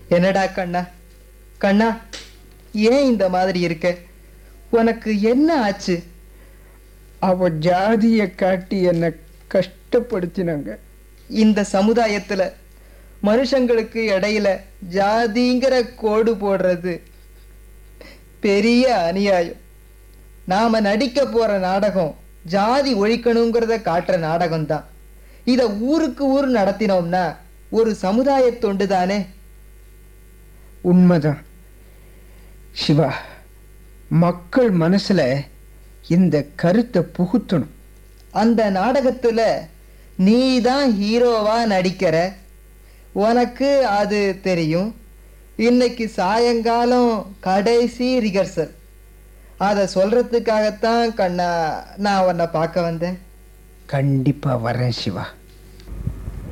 என்னடா கண்ணா கண்ணா ஏன் இந்த மாதிரி இருக்க உனக்கு என்ன ஆச்சு அவ ஜாதியை காட்டி என்னை கஷ்டப்படுத்தினாங்க இந்த சமுதாயத்துல மனுஷங்களுக்கு இடையில ஜாதிங்கிற கோடு போடுறது பெரிய அநியாயம் நாம நடிக்க போற நாடகம் ஜாதி ஒழிக்கணுங்கிறத காட்டுற நாடகம் தான் இத ஊருக்கு ஊர் நடத்தினோம்னா ஒரு சமுதாய தொண்டு தானே உண்மைதான் சிவா மக்கள் மனசுல இந்த கருத்தை புகுத்தணும் அந்த நாடகத்துல நீ தான் ஹீரோவா நடிக்கிற உனக்கு அது தெரியும் இன்னைக்கு சாயங்காலம் கடைசி ரிகர்சல் அதை சொல்றதுக்காகத்தான் கண்ணா நான் உன்னை பார்க்க வந்தேன் கண்டிப்பா வரேன் சிவா